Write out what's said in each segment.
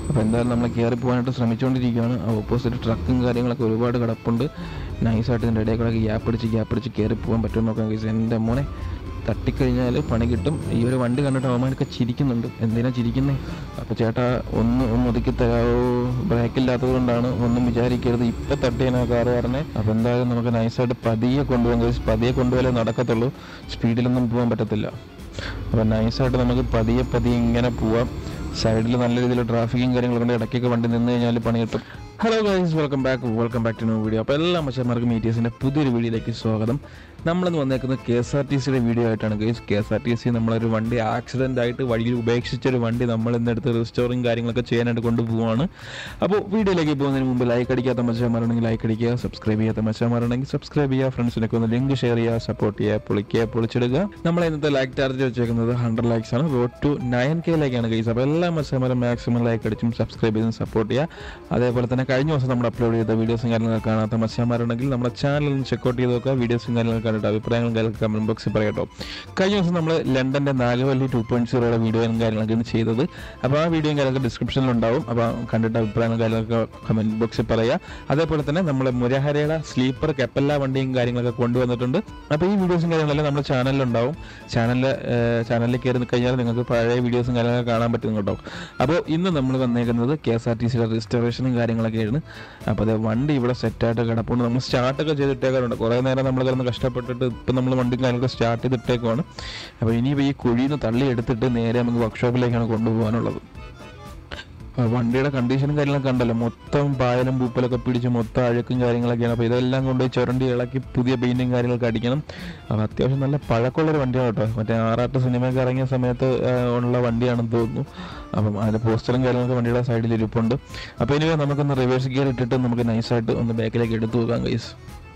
അപ്പോൾ എന്തായാലും നമ്മൾ കയറി പോകാനായിട്ട് ശ്രമിച്ചുകൊണ്ടിരിക്കുകയാണ് ഓപ്പോസിറ്റ് ട്രക്കും കാര്യങ്ങളൊക്കെ ഒരുപാട് കിടപ്പുണ്ട് നൈസായിട്ട് ഇതിൻ്റെ ഇടയിൽ കൂടെ ഗ്യാപ്പ് അടിച്ച് ഗ്യാപ്പ് അടിച്ച് കയറി പോകാൻ പറ്റുമെന്ന് നോക്കാൻ കഴിച്ചു എൻ്റെ മോനെ തട്ടിക്കഴിഞ്ഞാൽ പണി കിട്ടും ഈ ഒരു വണ്ടി കണ്ടിട്ട് അവന്മാരൊക്കെ ചിരിക്കുന്നുണ്ട് എന്തിനാ ചിരിക്കുന്നേ അപ്പോൾ ചേട്ടാ ഒന്ന് ഒന്ന് ഒതുക്കി തരാമോ ബ്രേക്ക് ഇല്ലാത്തത് കൊണ്ടാണ് ഒന്നും വിചാരിക്കരുത് ഇപ്പം തട്ടിയാണ് ആ കാറ് പറഞ്ഞേ അപ്പോൾ എന്തായാലും നമുക്ക് നൈസായിട്ട് പതിയെ കൊണ്ടുപോകാൻ കഴിച്ചു പതിയെ കൊണ്ടുപോയാലേ നടക്കത്തുള്ളൂ സ്പീഡിലൊന്നും പോകാൻ പറ്റത്തില്ല അപ്പോൾ നൈസായിട്ട് നമുക്ക് പതിയെ പതിയെ ഇങ്ങനെ പോവാം സൈഡിൽ നല്ല രീതിയിൽ ട്രാഫിക്കും കാര്യങ്ങളൊക്കെ ഉണ്ട് ഇടയ്ക്കൊക്കെ വണ്ടി നിന്ന് കഴിഞ്ഞാൽ പണി കിട്ടും hello guys welcome back welcome back to new video അപ്പോൾ എല്ലാ മച്ചന്മാർക്കും മീറ്റിയസിൻ്റെ പുതിയൊരു വീഡിയോയിലേക്ക് സ്വാഗതം നമ്മളിന്ന് വന്നേക്കുന്നത് കെ എസ് ആർ ടി സിയുടെ വീഡിയോ ആയിട്ടാണ് guys K S R T C നമ്മളൊരു വണ്ടി ആക്സിഡൻ്റ് ആയിട്ട് വഴിയിൽ ഉപേക്ഷിച്ചൊരു വണ്ടി നമ്മൾ ഇന്നെടുത്ത് റിസ്റ്റോറിങ് കാര്യങ്ങളൊക്കെ ചെയ്യാനായിട്ട് കൊണ്ടുപോവാണ് അപ്പോൾ വീഡിയോയിലേക്ക് പോകുന്നതിന് മുമ്പ് ലൈക്ക് അടിക്കാത്ത മച്ചന്മാരുണ്ടെങ്കിൽ ലൈക്ക് അടിക്കുക സബ്സ്ക്രൈബ് ചെയ്യാത്ത മച്ചന്മാരുണ്ടെങ്കിൽ സബ്സ്ക്രൈബ് ചെയ്യുക ഫ്രണ്ട്സിനൊക്കെ ഒന്ന് ലിങ്ക് ഷെയർ ചെയ്യുക സപ്പോർട്ട് ചെയ്യുക പൊളിക്കുക പൊളിച്ചെടുക്കുക നമ്മൾ ഇന്നത്തെ ലൈക്ക് ടാർജറ്റ് വെച്ചേക്കുന്നത് ഹൺഡ്രഡ് ലൈക്സ് ആണ് റോഡ് ടു നയൻ കെയിലേക്കാണ് ഗൈസ് അപ്പോൾ എല്ലാ മച്ചന്മാരും മാക്സിമം ലൈക്ക് അടിച്ചും സബ്സ്ക്രൈബ് ചെയ്തും സപ്പോർട്ട് ചെയ്യുക അതേപോലെ തന്നെ കഴിഞ്ഞ ദിവസം നമ്മൾ അപ്ലോഡ് ചെയ്ത വീഡിയോസും കാര്യങ്ങളൊക്കെ കാണാത്ത മച്ചന്മാരുണ്ടെങ്കിൽ നമ്മുടെ ചാനൽ ഒന്ന് ചെക്കൗട്ട് ചെയ്ത് നോക്കുക വീഡിയോസും കാര്യങ്ങളൊക്കെ കണ്ടിട്ട് അഭിപ്രായങ്ങളും കാര്യങ്ങളൊക്കെ കമന്റ് ബോക്സിൽ പറയട്ടോ കഴിഞ്ഞ ദിവസം നമ്മൾ ലണ്ടൻ്റെ നാഗവല്ലി ടു പോയിന്റ് സീറോയുടെ വീഡിയോയും കാര്യങ്ങളൊക്കെയാണ് ചെയ്തത് അപ്പോൾ ആ വീഡിയോയും കാര്യങ്ങളൊക്കെ ഡിസ്ക്രിപ്ഷനിൽ ഉണ്ടാവും അപ്പോൾ കണ്ടിട്ട് അഭിപ്രായങ്ങളും കാര്യങ്ങളൊക്കെ കമന്റ് ബോക്സിൽ പറയുക അതേപോലെ തന്നെ നമ്മൾ മുരഹരയുടെ സ്ലീപ്പർ കെപ്പല്ല വണ്ടിയും കാര്യങ്ങളൊക്കെ കൊണ്ടുവന്നിട്ടുണ്ട് അപ്പോൾ ഈ വീഡിയോസും കാര്യങ്ങളെല്ലാം നമ്മുടെ ചാനലിലുണ്ടാവും ചാനലിൽ ചാനലിൽ കയറി കഴിഞ്ഞാൽ നിങ്ങൾക്ക് പഴയ വീഡിയോസും കാര്യങ്ങളൊക്കെ കാണാൻ പറ്റും കേട്ടോ അപ്പോൾ ഇന്ന് നമ്മൾ വന്നേക്കുന്നത് കെ എസ് ആർ ടി സിയുടെ രജിസ്ട്രേഷനും കാര്യങ്ങളൊക്കെയാണ് അപ്പോൾ അത് വണ്ടി ഇവിടെ സെറ്റായിട്ട് കിടപ്പുണ്ട് നമ്മൾ സ്റ്റാർട്ടൊക്കെ ചെയ്തിട്ടേക്കാറുണ്ട് കുറേ നേരം നമ്മൾ കിടന്ന് കഷ്ടപ്പെട്ടിട്ട് ഇപ്പം നമ്മൾ വണ്ടി കാര്യങ്ങളൊക്കെ സ്റ്റാർട്ട് ചെയ്തിട്ടേക്കുവാണ് അപ്പോൾ ഇനിയിപ്പോൾ ഈ കുഴിയിൽ നിന്ന് തള്ളി എടുത്തിട്ട് നേരെ നമുക്ക് വർക്ക്ഷോപ്പിലേക്കാണ് കൊണ്ടുപോകാനുള്ളത് ആ വണ്ടിയുടെ കണ്ടീഷനും കാര്യങ്ങളൊക്കെ കണ്ടല്ലോ മൊത്തം പായലും പൂപ്പലൊക്കെ പിടിച്ച് മൊത്തം അഴുക്കും കാര്യങ്ങളൊക്കെയാണ് അപ്പോൾ ഇതെല്ലാം കൊണ്ടുപോയി ചുരണ്ടി ഇളക്കി പുതിയ പെയിൻറ്റും കാര്യങ്ങളൊക്കെ അടിക്കണം അപ്പോൾ അത്യാവശ്യം നല്ല പഴക്കമുള്ളൊരു വണ്ടിയാണ് കേട്ടോ മറ്റേ ആറാട്ട് സിനിമയൊക്കെ ഇറങ്ങിയ സമയത്ത് ആ, ഉള്ള വണ്ടിയാണെന്ന് തോന്നുന്നു അപ്പം അതിൻ്റെ പോസ്റ്ററും കാര്യങ്ങളൊക്കെ വണ്ടിയുടെ സൈഡിൽ ഇരിപ്പുണ്ട് അപ്പോൾ ഇനി നമുക്കൊന്ന് റിവേഴ്സ് ഗിയർ ഇട്ടിട്ട് നമുക്ക് നൈസായിട്ട് ഒന്ന് ബാക്കിലേക്ക് എടുത്തു പോകാം കൈസ്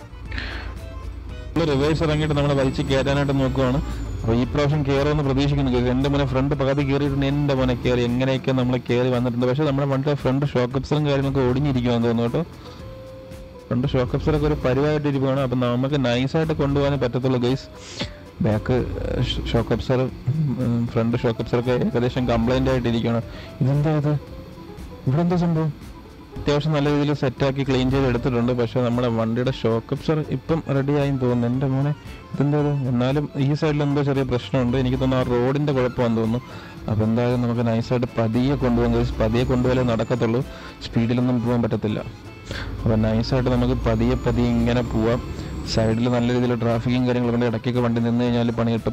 റിവേഴ്സ് ഇറങ്ങിയിട്ട് നമ്മൾ വലിച്ച് കയറ്റാനായിട്ട് നോക്കുവാണ് അപ്പോൾ ഈ പ്രാവശ്യം കയറുമെന്ന് പ്രതീക്ഷിക്കുന്നു guys. എൻ്റെ മോനെ ഫ്രണ്ട് പകുതി കയറിയിട്ടുണ്ട് എൻ്റെ മോനെ കയറി എങ്ങനെയൊക്കെ നമ്മൾ കയറി വന്നിട്ടുണ്ട് പക്ഷേ നമ്മുടെ വണ്ടിയുടെ ഫ്രണ്ട് ഷോക്കപ്സറും കാര്യങ്ങളൊക്കെ ഒടിഞ്ഞിരിക്കുമെന്ന് തോന്നുന്നു കേട്ടോ ഫ്രണ്ട് ഷോക്കപ്സറൊക്കെ ഒരു പരിവായിട്ട് ഇരിക്കുകയാണ് അപ്പം നമുക്ക് നൈസായിട്ട് കൊണ്ടുപോകാനേ പറ്റത്തുള്ളൂ ഗൈസ് ബാക്ക് ഷോക്കപ്സർ ഫ്രണ്ട് ഷോക്കപ്സറൊക്കെ ഏകദേശം കംപ്ലൈൻ്റ് ആയിട്ട് ഇരിക്കുകയാണ് ഇതെന്താ ഇത് ഇവിടെ എന്താ സംഭവം അത്യാവശ്യം നല്ല രീതിയിൽ സെറ്റാക്കി ക്ലീൻ ചെയ്ത് എടുത്തിട്ടുണ്ട് പക്ഷേ നമ്മുടെ വണ്ടിയുടെ ഷോക്കപ്സർ ഇപ്പം റെഡിയായി തോന്നുന്നു എൻ്റെ മോനെ ഇതെന്താ ഇത്? എന്നാലും ഈ സൈഡിൽ എന്തോ ചെറിയ പ്രശ്നമുണ്ട് എനിക്ക് തോന്നുന്നു ആ റോഡിൻ്റെ കുഴപ്പമാണെന്ന് തോന്നുന്നു അപ്പോൾ എന്തായാലും നമുക്ക് നൈസായിട്ട് പതിയെ കൊണ്ടുപോകാൻ കഴിയും പതിയെ കൊണ്ടുപോയാലേ നടക്കത്തുള്ളൂ സ്പീഡിലൊന്നും പോകാൻ പറ്റത്തില്ല അപ്പോൾ നൈസായിട്ട് നമുക്ക് പതിയെ പതിയെ ഇങ്ങനെ പോവാം സൈഡിൽ നല്ല രീതിയിൽ ട്രാഫിക്കും കാര്യങ്ങളൊക്കെ ഉണ്ട് ഇടയ്ക്കൊക്കെ വണ്ടി നിന്ന് കഴിഞ്ഞാൽ പണി കിട്ടും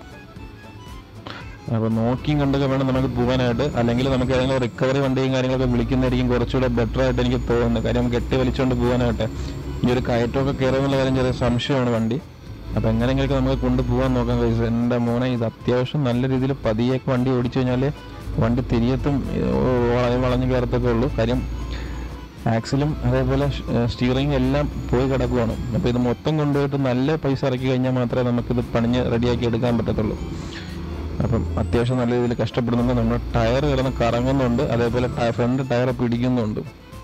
അപ്പോൾ നോക്കിയും കണ്ടൊക്കെ വേണം നമുക്ക് പോകാനായിട്ട് അല്ലെങ്കിൽ നമുക്ക് ഏതെങ്കിലും റിക്കവറി വണ്ടിയും കാര്യങ്ങളൊക്കെ വിളിക്കുന്നതായിരിക്കും കുറച്ചുകൂടെ ബെറ്റർ ആയിട്ട് എനിക്ക് തോന്നുന്നത് കാര്യം കെട്ടി വലിച്ചുകൊണ്ട് പോകാനായിട്ട് ഈ ഒരു കയറ്റമൊക്കെ കയറുമെന്നുള്ള കാര്യം ചെറിയ സംശയമാണ് വണ്ടി അപ്പോൾ എങ്ങനെയെങ്കിലൊക്കെ നമുക്ക് കൊണ്ടുപോകാൻ നോക്കാൻ കഴിയും എൻ്റെ മോനെ ഇത് അത്യാവശ്യം നല്ല രീതിയിൽ പതിയൊക്കെ വണ്ടി ഓടിച്ചു കഴിഞ്ഞാൽ വണ്ടി തിരിയത്തും വളഞ്ഞ് വളഞ്ഞ് കയറത്തൊക്കെ ഉള്ളൂ കാര്യം ആക്സിലും അതേപോലെ സ്റ്റിയറിംഗ് എല്ലാം പോയി കിടക്കുവാണ് അപ്പോൾ ഇത് മൊത്തം കൊണ്ടുപോയിട്ട് നല്ല പൈസ ഇറക്കി കഴിഞ്ഞാൽ മാത്രമേ നമുക്കിത് പണിഞ്ഞ് റെഡിയാക്കി എടുക്കാൻ പറ്റത്തുള്ളൂ അപ്പം അത്യാവശ്യം നല്ല രീതിയിൽ കഷ്ടപ്പെടുന്നുണ്ട് നമ്മുടെ ടയർ കിടന്ന് കറങ്ങുന്നുണ്ട് അതേപോലെ ഫ്രണ്ട് ടയർ പിടിക്കുന്നുണ്ട്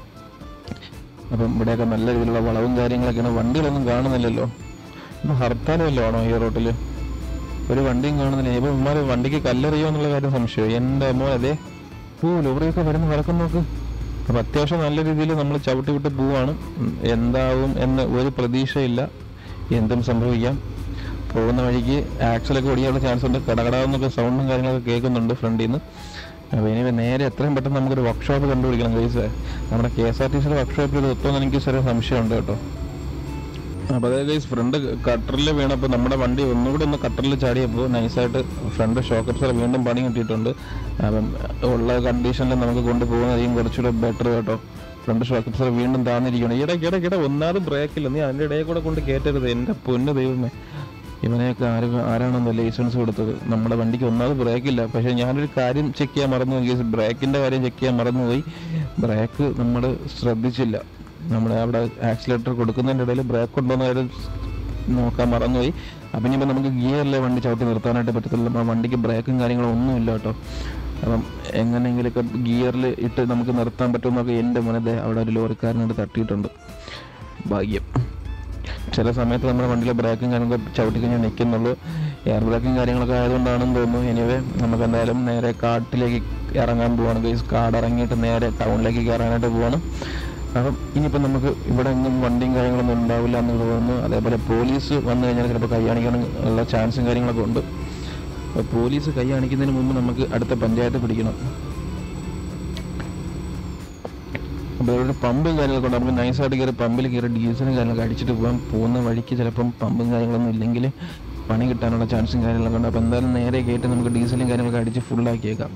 അപ്പം ഇവിടെയൊക്കെ നല്ല രീതിയിലുള്ള വളവും കാര്യങ്ങളൊക്കെയാണ് വണ്ടികളൊന്നും കാണുന്നില്ലല്ലോ ഇന്ന് ഹർത്താലും വല്ലതും ആണോ ഈ റോട്ടിൽ ഒരു വണ്ടിയും കാണുന്നില്ല ഇപ്പം ഉമ്മാർ വണ്ടിക്ക് കല്ലെറിയോ എന്നുള്ള കാര്യം സംശയം എൻ്റെ അമ്മ അതെ ഓ ലോറിയൊക്കെ വരുന്ന വഴക്കം നോക്ക് അപ്പം അത്യാവശ്യം നല്ല രീതിയിൽ നമ്മൾ ചവിട്ടി വിട്ട് പോവാണ് ഉം, എന്താവും എന്ന് ഒരു പ്രതീക്ഷയില്ല എന്തും സംഭവിക്കാം പോകുന്ന വഴിക്ക് ആക്സിലൊക്കെ ഓടിക്കാനുള്ള ചാൻസ് ഉണ്ട് കടകടാന്നൊക്കെ സൗണ്ടും കാര്യങ്ങളൊക്കെ കേൾക്കുന്നുണ്ട് ഫ്രണ്ടിൽ നിന്ന് അപ്പോൾ ഇനി നേരെ എത്രയും പെട്ടെന്ന് നമുക്കൊരു വർക്ക്ഷോപ്പ് കണ്ടുപിടിക്കണം ഗൈസ് നമ്മുടെ കെ എസ് ആർ ടി സിയുടെ വർക്ക്ഷോപ്പിൽ ഇത് എത്തുമെന്ന് എനിക്ക് ചെറിയ സംശയമുണ്ട് കേട്ടോ അപ്പോൾ അതായത് ഗൈസ് ഫ്രണ്ട് കട്ടറിൽ വീണപ്പോൾ നമ്മുടെ വണ്ടി ഒന്നുകൂടി ഒന്ന് കട്ടറിൽ ചാടിയപ്പോൾ നൈസായിട്ട് ഫ്രണ്ട് ഷോക്കപ്സർ വീണ്ടും പണി കിട്ടിയിട്ടുണ്ട് അപ്പം ഉള്ള കണ്ടീഷനിൽ നമുക്ക് കൊണ്ടുപോകുന്നതായിരിക്കും കുറച്ചുകൂടെ ബെറ്റർ കേട്ടോ ഫ്രണ്ട് ഷോക്കപ്സർ വീണ്ടും താന്നിരിക്കണം ഇടയ്ക്ക് ഇടയ്ക്ക് ഇട ഒന്നാമത് ബ്രേക്കില്ല നീ അതിൻ്റെ ഇടയിൽ കൂടെ കൊണ്ട് കയറ്റരുത് എൻ്റെ പൊന്ന് ദൈവമേ ഇവനെയൊക്കെ ആര് ആരാണെന്നോ ലൈസൻസ് കൊടുത്തത് നമ്മുടെ വണ്ടിക്ക് ഒന്നാമത് ബ്രേക്കില്ല പക്ഷേ ഞാനൊരു കാര്യം ചെക്ക് ചെയ്യാൻ മറന്നു കേസ് ബ്രേക്കിൻ്റെ കാര്യം ചെക്ക് ചെയ്യാൻ മറന്നുപോയി ബ്രേക്ക് നമ്മൾ ശ്രദ്ധിച്ചില്ല നമ്മൾ അവിടെ ആക്സിലേറ്റർ കൊടുക്കുന്നതിൻ്റെ ഇടയിൽ ബ്രേക്ക് ഉണ്ടോ എന്ന് കാര്യം നോക്കാൻ മറന്നുപോയി അപ്പം ഇനിയിപ്പോൾ നമുക്ക് ഗിയറിലെ വണ്ടി ചവിട്ടി നിർത്താനായിട്ട് പറ്റത്തില്ല നമ്മുടെ വണ്ടിക്ക് ബ്രേക്കും കാര്യങ്ങളും ഒന്നുമില്ല കേട്ടോ അപ്പം എങ്ങനെയെങ്കിലൊക്കെ ഗിയറിൽ ഇട്ട് നമുക്ക് നിർത്താൻ പറ്റുമെന്നൊക്കെ എൻ്റെ മുനതെ അവിടെ ഒരു ലോറിക്കാരനോട് തട്ടിയിട്ടുണ്ട് ഭാഗ്യം ചില സമയത്ത് നമ്മുടെ വണ്ടിയിലെ ബ്രേക്കും കാര്യങ്ങളൊക്കെ ചവിട്ടി കഴിഞ്ഞാൽ നിൽക്കുന്നുള്ളൂ എയർ ബ്രേക്കും കാര്യങ്ങളൊക്കെ ആയതുകൊണ്ടാണെന്ന് തോന്നുന്നു എനിവേ നമുക്ക് എന്തായാലും നേരെ കാട്ടിലേക്ക് ഇറങ്ങാൻ പോവാണ് ഗൈസ് കാട് ഇറങ്ങിയിട്ട് നേരെ ടൗണിലേക്ക് കയറാനായിട്ട് പോവാണ് അപ്പം ഇനിയിപ്പോൾ നമുക്ക് ഇവിടെ എങ്ങും വണ്ടിയും കാര്യങ്ങളൊന്നും ഉണ്ടാവില്ല എന്ന് തോന്നുന്നു അതേപോലെ പോലീസ് വന്നു കഴിഞ്ഞാൽ ചിലപ്പോൾ കൈ കാണിക്കാൻ ഉള്ള ചാൻസും കാര്യങ്ങളൊക്കെ ഉണ്ട് അപ്പോൾ പോലീസ് കൈ കാണിക്കുന്നതിന് മുമ്പ് നമുക്ക് അടുത്ത പഞ്ചായത്ത് പിടിക്കണം അപ്പോൾ ഇവിടെ പമ്പും കാര്യങ്ങളൊക്കെ ഉണ്ട് നമുക്ക് നൈസായിട്ട് കയറി പമ്പിൽ കയറി ഡീസലും കാര്യങ്ങളൊക്കെ അടിച്ചിട്ട് പോകാം പോകുന്ന വഴിക്ക് ചിലപ്പം പമ്പും കാര്യങ്ങളൊന്നും ഇല്ലെങ്കിൽ പണി കിട്ടാനുള്ള ചാൻസും കാര്യങ്ങളൊക്കെ ഉണ്ട് അപ്പോൾ എന്തായാലും നേരെ കയറ്റി നമുക്ക് ഡീസലും കാര്യങ്ങളൊക്കെ അടിച്ച് ഫുള്ളാക്കിയേക്കാം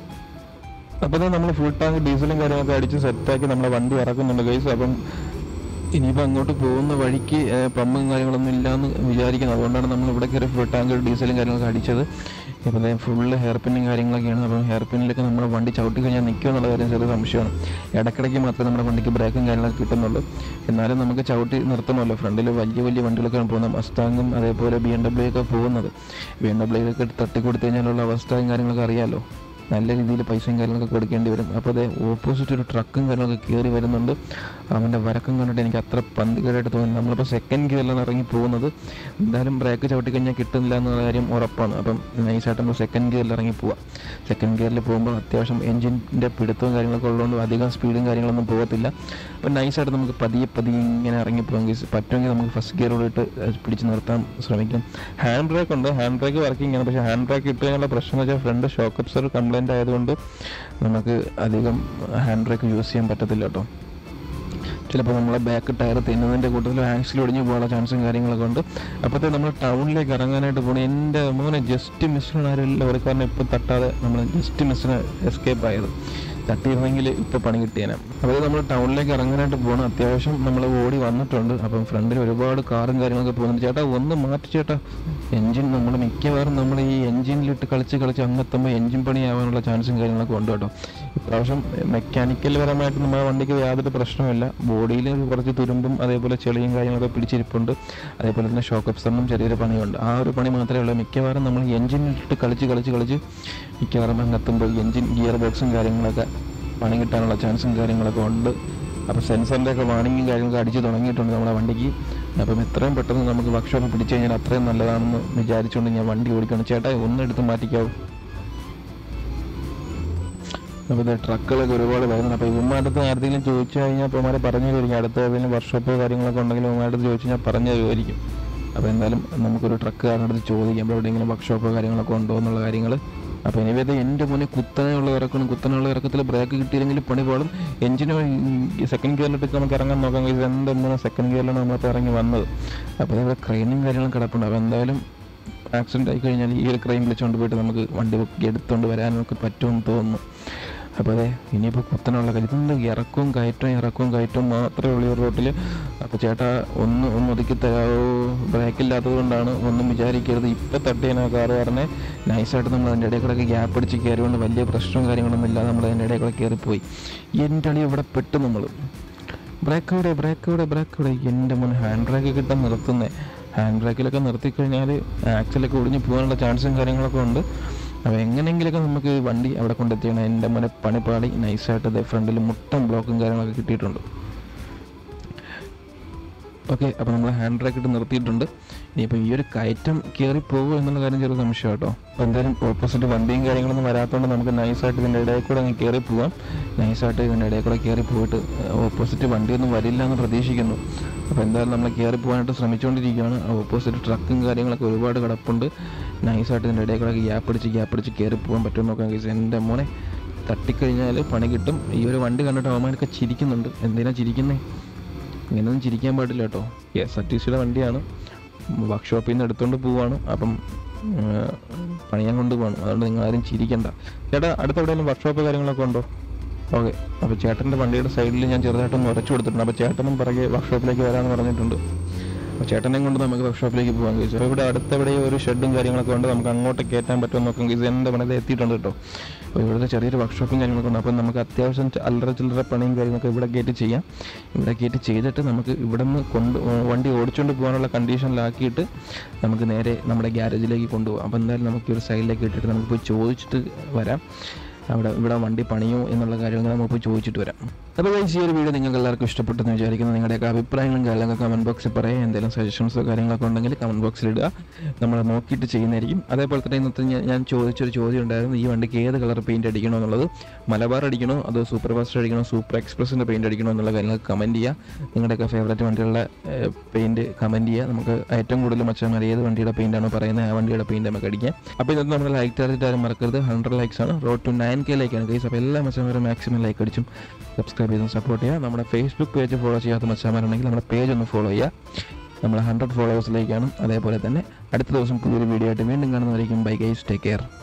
അപ്പോൾ തന്നെ നമ്മൾ ഫുൾ ടാങ്ക് ഡീസലും കാര്യങ്ങളൊക്കെ അടിച്ച് സെറ്റാക്കി നമ്മളെ വണ്ടി ഇറക്കുന്നുണ്ട് ഗൈസ് അപ്പം ഇനിയിപ്പോൾ അങ്ങോട്ട് പോകുന്ന വഴിക്ക് ഏഹ്, പമ്പും കാര്യങ്ങളൊന്നും ഇല്ലയെന്ന് വിചാരിക്കുന്നത് അതുകൊണ്ടാണ് നമ്മൾ ഇവിടെ കയറി ഫുൾ ടാങ്ക് ഡീസലും കാര്യങ്ങളൊക്കെ അടിച്ചത് ഇപ്പോൾ ഫുള്ള് ഹെയർ പിന്നും കാര്യങ്ങളൊക്കെയാണ് അപ്പം ഹെയർ പിന്നിലൊക്കെ നമ്മുടെ വണ്ടി ചവിട്ടി കഴിഞ്ഞാൽ നിൽക്കുക എന്നുള്ള കാര്യം ചെറിയ സംശയമാണ് ഇടയ്ക്കിടയ്ക്ക് മാത്രമേ നമ്മുടെ വണ്ടിക്ക് ബ്രേക്കും കാര്യങ്ങളൊക്കെ കിട്ടുന്നുള്ളൂ എന്നാലും നമുക്ക് ചവിട്ടി നിർത്തണമല്ലോ ഫ്രണ്ടിൽ വലിയ വലിയ വണ്ടികളൊക്കെയാണ് പോകുന്നത് മസ്താങ്ങും അതേപോലെ ബി എം ഡബ്ല്യു ഒക്കെ പോകുന്നത് ബി എം ഡബ്ല്യുക്കെ തട്ടിക്കൊടുത്തു കഴിഞ്ഞാലുള്ള അവസ്ഥയും കാര്യങ്ങളൊക്കെ അറിയാമല്ലോ നല്ല രീതിയിൽ പൈസയും കാര്യങ്ങളൊക്കെ കൊടുക്കേണ്ടി വരും അപ്പോൾ അതേ ഓപ്പോസിറ്റ് ഒരു ട്രക്കും കാര്യങ്ങളൊക്കെ കയറി വരുന്നുണ്ട് അവൻ്റെ വരക്കം കണ്ടിട്ട് എനിക്ക് അത്ര പന്തികേടായിട്ട് തോന്നി നമ്മളിപ്പോൾ സെക്കൻഡ് ഗിയറിലാണ് ഇറങ്ങി പോകുന്നത് എന്തായാലും ബ്രേക്ക് ചവിട്ടി കഴിഞ്ഞാൽ കിട്ടുന്നില്ല എന്നുള്ള കാര്യം ഉറപ്പാണ് അപ്പം നൈസായിട്ട് നമ്മൾ സെക്കൻഡ് ഗിയറിൽ ഇറങ്ങി പോവാം സെക്കൻഡ് ഗിയറിൽ പോകുമ്പോൾ അത്യാവശ്യം എഞ്ചിൻ്റെ പിടുത്തവും കാര്യങ്ങളൊക്കെ ഉള്ളതുകൊണ്ട് അധികം സ്പീഡും കാര്യങ്ങളൊന്നും പോകത്തില്ല അപ്പം നൈസായിട്ട് നമുക്ക് പതിയെ പതിയെ ഇങ്ങനെ ഇറങ്ങി പോകാൻ പറ്റുമെങ്കിൽ നമുക്ക് ഫസ്റ്റ് ഗിയറോട് ഇട്ട് പിടിച്ച് നിർത്താൻ ശ്രമിക്കാം ഹാൻഡ് ബ്രേക്ക് ഉണ്ട് ഹാൻഡ് ബ്രേക്ക് വർക്കിംഗ് ആണ് പക്ഷേ ഹാൻഡ് ബ്രേക്ക് ഇട്ട് കഴിഞ്ഞാൽ പ്രശ്നം എന്ന് വെച്ചാൽ ഫ്രണ്ട് ഷോക്ക് അബ്സർ കംപ്ലൈൻറ്റ് ആയതുകൊണ്ട് നമുക്ക് അധികം ഹാൻഡ് ബ്രേക്ക് യൂസ് ചെയ്യാൻ പറ്റത്തില്ല കേട്ടോ ചിലപ്പോൾ നമ്മളെ ബാക്ക് ടയർ തിന്നുന്നതിൻ്റെ കൂട്ടത്തിൽ ആക്സിൽ ഒടിഞ്ഞു പോകാനുള്ള ചാൻസും കാര്യങ്ങളൊക്കെ ഉണ്ട് അപ്പോഴത്തെ നമ്മൾ ടൗണിലേക്ക് ഇറങ്ങാനായിട്ട് പോകണം എൻ്റെ മോനെ ജസ്റ്റ് മിസ്സിനാണ് ആരും ലോറിക്കാരനെ ഇപ്പോൾ തട്ടാതെ നമ്മൾ ജസ്റ്റ് മിസ്സിന് എസ്കേപ്പ് ആയത് തട്ടിയിരുന്നെങ്കിൽ ഇപ്പോൾ പണി കിട്ടിയേനെ അപ്പോൾ നമ്മൾ ടൗണിലേക്ക് ഇറങ്ങാനായിട്ട് പോകണം അത്യാവശ്യം നമ്മൾ ഓടി വന്നിട്ടുണ്ട് അപ്പം ഫ്രണ്ടിൽ ഒരുപാട് കാറും കാര്യങ്ങളൊക്കെ പോകുന്നുണ്ട് ചേട്ടാ ഒന്ന് മാറ്റി ചേട്ടാ എൻജിൻ നമ്മൾ മിക്കവാറും നമ്മൾ ഈ എൻജിനിലിട്ട് കളിച്ച് കളിച്ച് അങ്ങെത്തുമ്പോൾ എൻജിൻ പണിയാവാനുള്ള ചാൻസും കാര്യങ്ങളൊക്കെ ഉണ്ട് കേട്ടോ ഇപ്രാവശ്യം മെക്കാനിക്കൽ പരമായിട്ട് നമ്മുടെ വണ്ടിക്ക് യാതൊരു പ്രശ്നമില്ല ബോഡിയിൽ കുറച്ച് തുരുമ്പും അതേപോലെ ചെളിയും കാര്യങ്ങളൊക്കെ പിടിച്ചിരിപ്പുണ്ട് അതേപോലെ തന്നെ ഷോക്ക് അപ്സറിനും ചെറിയൊരു പണിയുണ്ട് ആ ഒരു പണി മാത്രമേ ഉള്ളൂ മിക്കവാറും നമ്മൾ എൻജിനിലിട്ട് കളിച്ച് കളിച്ച് കളിച്ച് മിക്കവാറും അങ്ങെത്തുമ്പോൾ എൻജിൻ ഗിയർ ബോക്സും കാര്യങ്ങളൊക്കെ പണി കിട്ടാനുള്ള ചാൻസും കാര്യങ്ങളൊക്കെ ഉണ്ട് അപ്പോൾ സെൻസറിൻ്റെ ഒക്കെ വാണിങ്ങും കാര്യങ്ങളൊക്കെ അടിച്ച് തുടങ്ങിയിട്ടുണ്ട് നമ്മുടെ വണ്ടിക്ക് അപ്പം എത്രയും പെട്ടെന്ന് നമുക്ക് വർക്ക്ഷോപ്പ് പിടിച്ചു കഴിഞ്ഞാൽ അത്രയും നല്ലതാണെന്ന് വിചാരിച്ചുകൊണ്ട് ഞാൻ വണ്ടി ഓടിക്കണം ചേട്ടാ ഒന്നെടുത്ത് മാറ്റിക്കാവും അപ്പോൾ ഇത് ട്രക്കുകളൊക്കെ ഒരുപാട് വരുന്നുണ്ട് അപ്പോൾ ഇവന്മാരുടെ അടുത്ത് ആരെങ്കിലും ചോദിച്ചു കഴിഞ്ഞാൽ ഇപ്പോൾ ഇവന്മാരെ പറഞ്ഞു തരുമായിരിക്കും അടുത്ത ഏതെങ്കിലും വർക്ക്ഷോപ്പ് കാര്യങ്ങളൊക്കെ ഉണ്ടെങ്കിൽ ഇവന്മാരുടെ അടുത്ത് ചോദിച്ചു കഴിഞ്ഞാൽ പറഞ്ഞു തരുമായിരിക്കും അപ്പോൾ എന്തായാലും നമുക്കൊരു ട്രക്കുകാരുടെ അടുത്ത് ചോദിക്കാം ഇവിടെ എവിടെയെങ്കിലും വർക്ക്ഷോപ്പ് കാര്യങ്ങളൊക്കെ ഉണ്ടോ എന്നുള്ള കാര്യങ്ങൾ അപ്പോൾ എനിവേത് എൻ്റെ മുന്നേ കുത്തനെയുള്ള ഇറക്കണം കുത്തനെയുള്ള ഇറക്കത്തിൽ ബ്രേക്ക് കിട്ടിയില്ലെങ്കിൽ പണി പോളും എഞ്ചിന് സെക്കൻഡ് ഗിയറിലിട്ട് നമുക്ക് ഇറങ്ങാൻ നോക്കാം ഇത് എൻ്റെ മുന്നേ സെക്കൻഡ് ഗിയറിലാണ് നമ്മളിപ്പോൾ ഇറങ്ങി വന്നത് അപ്പോൾ ഇവിടെ ക്രെയിനും കാര്യങ്ങളും കിടപ്പുണ്ട് അപ്പോൾ എന്തായാലും ആക്സിഡൻ്റ് ആയി കഴിഞ്ഞാൽ ഈ ഒരു ക്രൈം വിളിച്ചുകൊണ്ട് പോയിട്ട് നമുക്ക് വണ്ടി പൊക്കി എടുത്തുകൊണ്ട് വരാനൊക്കെ പറ്റുമെന്ന് തോന്നുന്നു അപ്പോൾ അതെ ഇനിയിപ്പോൾ കുത്തനുള്ള കാര്യം ഇതൊന്നും ഇറക്കവും കയറ്റവും ഇറക്കവും കയറ്റവും മാത്രമേ ഉള്ളൂ ഈ റോട്ടിൽ അപ്പോൾ ചേട്ടാ ഒന്ന് ഒന്ന് ഒതുക്കി തരാമോ ബ്രേക്ക് ഇല്ലാത്തത് കൊണ്ടാണ് ഒന്നും വിചാരിക്കരുത് ഇപ്പം തട്ടിയാണ് ആ കാറ് പറഞ്ഞേ നൈസായിട്ട് നമ്മൾ അതിൻ്റെ ഇടയിൽ കൂടെ ഗ്യാപ്പ് അടിച്ച് കയറിയോണ്ട് വലിയ പ്രശ്നവും കാര്യങ്ങളൊന്നും ഇല്ലാതെ നമ്മൾ അതിൻ്റെ ഇടയിൽ കൂടെ കയറിപ്പോയി എൻ്റെ അളി ഇവിടെ പെട്ടു നമ്മൾ ബ്രേക്ക് ഇവിടെ ബ്രേക്ക് ഇവിടെ ബ്രേക്ക് ഇവിടെ എൻ്റെ മുൻ ഹാൻഡ് ബ്രേക്ക് കിട്ടാൻ നിർത്തുന്നേ ഹാൻഡ് ബ്രേക്കിലൊക്കെ നിർത്തിക്കഴിഞ്ഞാൽ ആക്സിലൊക്കെ ഒടിഞ്ഞ് പോകാനുള്ള ചാൻസും കാര്യങ്ങളൊക്കെ ഉണ്ട് അപ്പോൾ എങ്ങനെയെങ്കിലുമൊക്കെ നമുക്ക് ഈ വണ്ടി അവിടെ കൊണ്ടെത്തിക്കണം എൻ്റെ മുന്നെ പണിപ്പാടി നൈസായിട്ട് ഫ്രണ്ടിൽ മുട്ടൻ ബ്ലോക്കും കാര്യങ്ങളൊക്കെ കിട്ടിയിട്ടുണ്ട് ഓക്കെ അപ്പോൾ നമ്മൾ ഹാൻഡ് ബ്രേക്ക് ഇട്ട് നിർത്തിയിട്ടുണ്ട് ഇനിയിപ്പോൾ ഈ ഒരു കയറ്റം കയറി പോകുമോ എന്നുള്ള കാര്യം ചെറിയ സംശയം കേട്ടോ അപ്പോൾ എന്തായാലും ഓപ്പോസിറ്റ് വണ്ടിയും കാര്യങ്ങളൊന്നും വരാത്തതുകൊണ്ട് നമുക്ക് നൈസായിട്ട് ഇതിൻ്റെ ഇടയിൽ കൂടെ അങ്ങ് കയറി പോവാം നൈസായിട്ട് ഇതിൻ്റെ ഇടയിൽ കൂടെ കയറി പോയിട്ട് ഓപ്പോസിറ്റ് വണ്ടിയൊന്നും വരില്ല എന്ന് പ്രതീക്ഷിക്കുന്നു അപ്പോൾ എന്തായാലും നമ്മൾ കയറി പോകാനായിട്ട് ശ്രമിച്ചുകൊണ്ടിരിക്കുകയാണ് ഓപ്പോസിറ്റ് ട്രക്കും കാര്യങ്ങളൊക്കെ ഒരുപാട് കിടപ്പുണ്ട് നൈസായിട്ട് ഇതിൻ്റെ ഇടയിൽ കൂടെ ഗ്യാപ്പ് അടിച്ച് ഗ്യാപ്പ് അടിച്ച് കയറി പോകാൻ പറ്റുമെന്ന് നോക്കാം കേസ് എൻ്റെ മോനെ തട്ടിക്കഴിഞ്ഞാൽ പണി കിട്ടും ഈ ഒരു വണ്ടി കണ്ടിട്ട് അവന്മാരൊക്കെ ചിരിക്കുന്നുണ്ട് എന്തിനാ ചിരിക്കുന്നേ ഇങ്ങനെയൊന്നും ചിരിക്കാൻ പാടില്ല കേട്ടോ എസ് ആർ ടി സിയുടെ വണ്ടിയാണ് വർക്ക്ഷോപ്പിൽ നിന്ന് എടുത്തുകൊണ്ട് പോവാണ് അപ്പം ആ, പണിയാൻ കൊണ്ട് പോകണം അതുകൊണ്ട് നിങ്ങൾ ആരും ചിരിക്കണ്ട ചേട്ടാ അടുത്ത എവിടെയെങ്കിലും വർക്ക്ഷോപ്പ് കാര്യങ്ങളൊക്കെ ഉണ്ടോ ഓക്കെ അപ്പോൾ ചേട്ടൻ്റെ വണ്ടിയുടെ സൈഡിൽ ഞാൻ ചെറുതായിട്ടൊന്ന് ഉറച്ചു കൊടുത്തിട്ടുണ്ട് അപ്പോൾ ചേട്ടനും പിറകെ വർക്ക്ഷോപ്പിലേക്ക് വരാമെന്ന് പറഞ്ഞിട്ടുണ്ട് അപ്പോൾ ചേട്ടനെ കൊണ്ട് നമുക്ക് വർക്ക്ഷോപ്പിലേക്ക് പോകാൻ കഴിച്ചു അപ്പോൾ ഇവിടെ അടുത്തെവിടെ ഒരു ഷെഡും കാര്യങ്ങളൊക്കെ ഉണ്ട് നമുക്ക് അങ്ങോട്ട് കയറ്റാൻ പറ്റുമെന്ന് നോക്കാം ഇത് എൻ്റെ പണിത് എത്തിയിട്ടുണ്ട് കേട്ടോ അപ്പോൾ ഇവിടുത്തെ ചെറിയൊരു വർക്ക്ഷോപ്പും കാര്യങ്ങളൊക്കെ ഉണ്ട് അപ്പോൾ നമുക്ക് അത്യാവശ്യം ച- അല്ലറ ചില്ലറ പണിയും കാര്യങ്ങളൊക്കെ ഇവിടെ കയറ്റി ചെയ്യാം ഇവിടെ കയറ്റി ചെയ്തിട്ട് നമുക്ക് ഇവിടെ നിന്ന് കൊണ്ട് വണ്ടി ഓടിച്ചുകൊണ്ട് പോകാനുള്ള കണ്ടീഷനിലാക്കിയിട്ട് നമുക്ക് നേരെ നമ്മുടെ ഗ്യാരേജിലേക്ക് കൊണ്ടുപോകാം അപ്പോൾ എന്തായാലും നമുക്ക് ഈ ഒരു സൈഡിലേക്ക് ഇട്ടിട്ട് നമുക്ക് പോയി ചോദിച്ചിട്ട് വരാം അവിടെ ഇവിടെ വണ്ടി പണിയോ എന്നുള്ള കാര്യങ്ങൾ നമുക്ക് പോയി ചോദിച്ചിട്ട് വരാം അപ്പോൾ ഗൈസ് ഈ ഒരു വീഡിയോ നിങ്ങൾക്ക് എല്ലാവർക്കും ഇഷ്ടപ്പെട്ടെന്ന് വിചാരിക്കുന്നു നിങ്ങളുടെയൊക്കെ അഭിപ്രായങ്ങളും കാര്യങ്ങളൊക്കെ കമൻറ്റ് ബോക്സിൽ പറയാം എന്തെങ്കിലും സജഷൻസോ കാര്യങ്ങളൊക്കെ ഉണ്ടെങ്കിൽ കമൻറ്റ് ബോക്സിൽ ഇടുക നമ്മൾ നോക്കിയിട്ട് ചെയ്യുന്നതായിരിക്കും അതേപോലെ തന്നെ ഇന്നത്തെ ഞാൻ- ഞാൻ ചോദിച്ചൊരു ചോദ്യം ഉണ്ടായിരുന്നു ഈ വണ്ടിക്ക് ഏത് കളർ പെയിൻറ്റ് അടിക്കണോ എന്നുള്ളത് മലബാർ അടിക്കണോ അതോ സൂപ്പർ ഫാസ്റ്റ് അടിക്കണോ സൂപ്പർ എക്സ്പ്രസിൻ്റെ പെയിൻറ്റ് അടിക്കണോ എന്നുള്ള കാര്യങ്ങൾ കമൻറ്റ് ചെയ്യുക നിങ്ങളുടെയൊക്കെ ഫേവറേറ്റ് വണ്ടികളുടെ പെയിൻറ്റ് കമൻറ്റ് ചെയ്യുക നമുക്ക് ഏറ്റവും കൂടുതൽ മച്ചന്മാർ ഏത് വണ്ടിയുടെ പെയിൻ്റാണോ പറയുന്നത് ആ വണ്ടിയുടെ പെയിൻറ്റ് നമുക്ക് അടിക്കാം അപ്പോൾ ഇന്നത്തെ നമ്മുടെ ലൈക്ക് ടാർജറ്റ് ആരും മറക്കരുത് ഹൺഡ്രഡ് ലൈക്സ് ആണ് റോഡ് ടു നയൻ കെ ലൈക്കാണ് ഗൈസ് അപ്പോൾ എല്ലാ മച്ചന്മാരും മാക്സിമം ലൈക്ക് അടിച്ചും സബ്സ്ക്രൈബ് ചെയ്തും സപ്പോർട്ട് ചെയ്യുക നമ്മുടെ ഫേസ്ബുക്ക് പേജ് ഫോളോ ചെയ്യാത്ത മച്ചന്മാരുണ്ടെങ്കിൽ നമ്മുടെ പേജ് ഒന്ന് ഫോളോ ചെയ്യുക നമ്മൾ ഹൺഡ്രഡ് ഫോളോവേഴ്സിലേക്കാണ് അതേപോലെ തന്നെ അടുത്ത ദിവസം പുതിയൊരു വീഡിയോ ആയിട്ട് വീണ്ടും കാണുന്നവരേക്കും ബൈ ഗൈസ് ടേക്ക് കെയർ